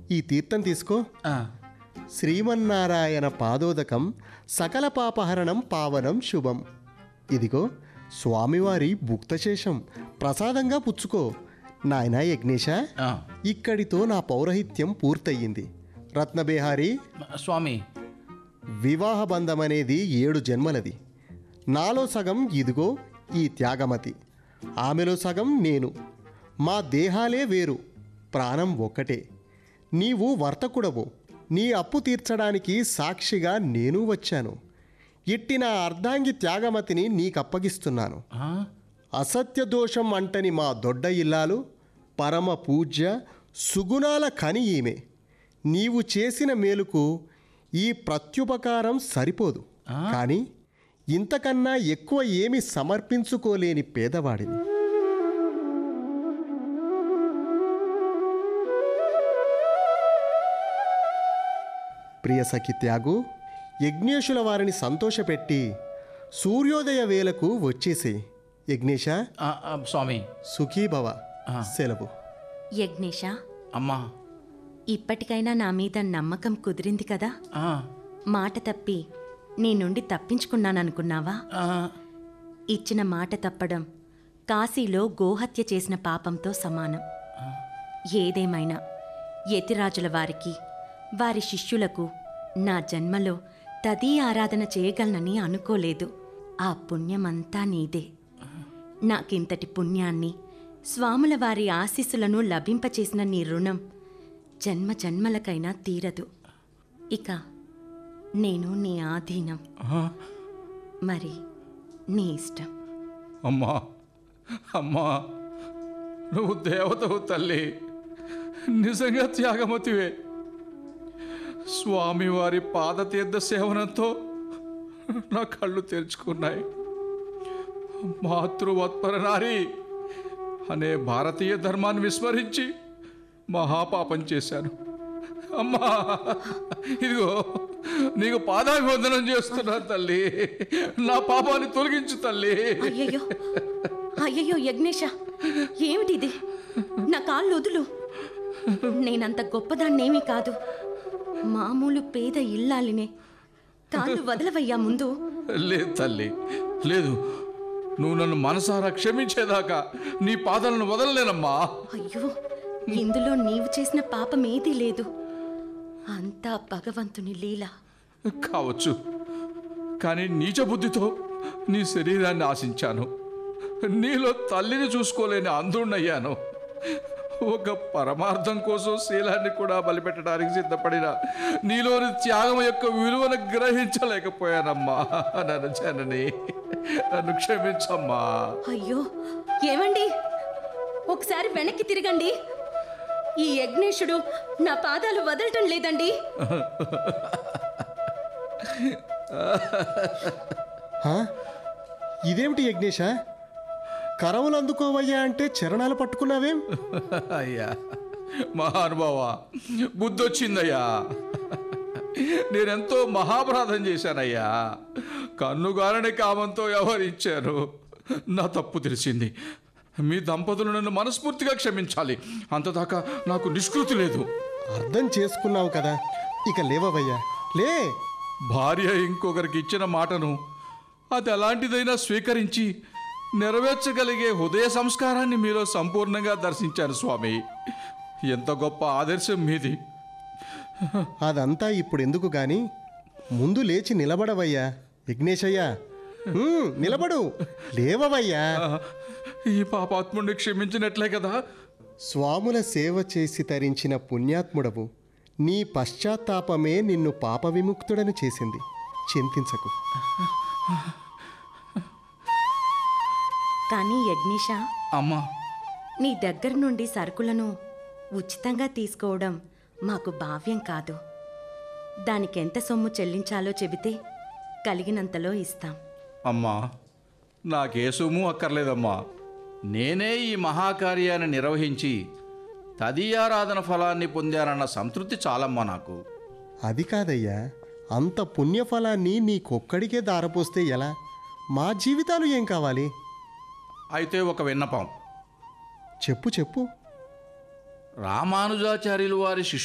ఈ తీర్థం తీసుకో ఆ, శ్రీమన్నారాయణ పాదోదకం సకల పాపహరణం పావనం శుభం ఇదిగో స్వామివారి భుక్తశేషం ప్రసాదంగా పుచ్చుకో నాయనా యజ్ఞేశ ఆ. ఇక్కడితో నా పౌరహిత్యం పూర్తయింది రత్నబేహారి స్వామి వివాహ బంధం అనేది ఏడు జన్మలది నాలో సగం ఇదిగో ఈ త్యాగమతి ఆమెలో సగం నేను మా దేహాలే వేరు ప్రాణం ఒక్కటే నీవు వర్తకుడవు నీ అప్పు తీర్చడానికి సాక్షిగా నేను వచ్చాను ఇట్టి నా అర్ధాంగి త్యాగమతిని నీకప్పగిస్తున్నాను ఆ, అసత్య దోషం అంటని మా దొడ్డ ఇల్లాలు పరమ పూజ్య సుగుణాల కని ఈమె నీవు చేసిన మేలుకు ఈ ప్రత్యుపకారం సరిపోదు కానీ ఇంతకన్నా ఎక్కువ ఏమి సమర్పించుకోలేని పేదవాడిని ప్రియ సఖి త్యాగు యజ్ఞేశుల వారిని సంతోషపెట్టి సూర్యోదయ వేళకు వచ్చేసే యజ్ఞేశ ఆ, ఆ, స్వామి సుఖీభవ సెలవు యజ్ఞేష అమ్మా ఇప్పటికైనా నా మీద నమ్మకం కుదిరింది కదా ఆ, మాట తప్పి నీ నుండి తప్పించుకున్నాననుకున్నావా ఆ, ఇచ్చిన మాట తప్పడం కాశీలో గోహత్య చేసిన పాపంతో సమానం ఏదేమైనా యతిరాజుల వారికి వారి శిష్యులకు నా జన్మలో తదీ ఆరాధన చేయగలనని అనుకోలేదు ఆ పుణ్యమంతా నీదే నాకింతటి పుణ్యాన్ని స్వాముల వారి ఆశీస్సులను లభింపచేసిన నీ రుణం జన్మ జన్మలకైనా తీరదు ఇక నేను నీ ఆధీనం ఆ. మరి నీ ఇష్టం అమ్మా అమ్మా నువ్వు దేవతవు తల్లి నిజంగా త్యాగమతివే స్వామివారి పాదతీర్థ సేవనంతో నా కళ్ళు తెరుచుకున్నాయి మాతృవత్పర నారి అనే భారతీయ ధర్మాన్ని విస్మరించి మహాపాపం చేశాను అమ్మా ఇదిగో నీకు పాదాభివందనం చేస్తున్నా తల్లి నా పాపాన్ని తొలగించు తల్లి అయ్యయ్యో అయ్యయ్యో యజ్ఞేష ఏమిటిది నా కాళ్ళు వదులు నేనంత గొప్పదాన్నేమీ కాదు మామూలు పేద ఇల్లాలినే కాళ్ళు వదలవయ్యా ముందు లేదు తల్లి లేదు నువ్వు నన్ను మనసారా క్షమించేదాకా నీ పాదాలను వదలలేనమ్మా అయ్యో ఇందులో నీవు చేసిన పాపమేదీ లేదు అంతా భగవంతుని లీల కావచ్చు కానీ నీచ బుద్ధితో నీ శరీరాన్ని ఆశించాను నీలో తల్లిని చూసుకోలేని అంధుణ్ణయ్యాను ఒక పరమార్థం కోసం శీలాన్ని కూడా బలిపెట్టడానికి సిద్ధపడిన నీలోని త్యాగం యొక్క విలువను గ్రహించలేకపోయానమ్మా నన్ను జనని నన్ను క్షమించమ్మా అయ్యో ఏమండి ఒకసారి వెనక్కి తిరగండి ఈ యజ్ఞేశుడు నా పాదాలు వదలటం లేదండి హా? ఇదేమిటి యజ్ఞేశ కరవులు అందుకోవయ్యా అంటే చరణాలు పట్టుకున్నావేం అయ్యా మహానుభావ బుద్ధొచ్చిందయ్యా నేనెంతో మహాపరాధం చేశానయ్యా కన్నుగారని కామంతో వ్యవహరించాను నా తప్పు తెలిసింది మీ దంపతులు నన్ను మనస్ఫూర్తిగా క్షమించాలి అంతదాకా నాకు నిష్కృతి లేదు అర్థం చేసుకున్నావు కదా ఇక లేవవయ్యా లే భార్య ఇంకొకరికి ఇచ్చిన మాటను అది ఎలాంటిదైనా స్వీకరించి నెరవేర్చగలిగే హృదయ సంస్కారాన్ని మీలో సంపూర్ణంగా దర్శించాను స్వామి ఎంత గొప్ప ఆదర్శం మీది అదంతా ఇప్పుడు ఎందుకు గాని ముందు లేచి నిలబడవయ్యా విఘ్నేశయ్యా హ్మ్, నిలబడు లేవవయ్యా ఈ పాపాత్ముడిని క్షమించినట్లే కదా స్వాముల సేవ చేసి తరించిన పుణ్యాత్ముడవు నీ పశ్చాత్తాపమే నిన్ను పాప విముక్తుడని చేసింది చింతించకు కానీ యజ్ఞేష అమ్మా నీ దగ్గర నుండి సరుకులను ఉచితంగా తీసుకోవడం మాకు భావ్యం కాదు దానికెంత సొమ్ము చెల్లించాలో చెబితే కలిగినంతలో ఇస్తాం అమ్మా నాకే సొమ్ము అక్కర్లేదమ్మా నేనే ఈ మహాకార్యాన్ని నిర్వహించి తదీయారాధన ఫలాన్ని పొందానన్న సంతృప్తి చాలమ్మా నాకు అది కాదయ్యా అంత పుణ్యఫలాన్ని నీకొక్కడికే దారపోస్తే ఎలా మా జీవితాలు ఏం కావాలి అయితే ఒక విన్నపం చెప్పు చెప్పు రామానుజాచార్యులు వారి శిష్యు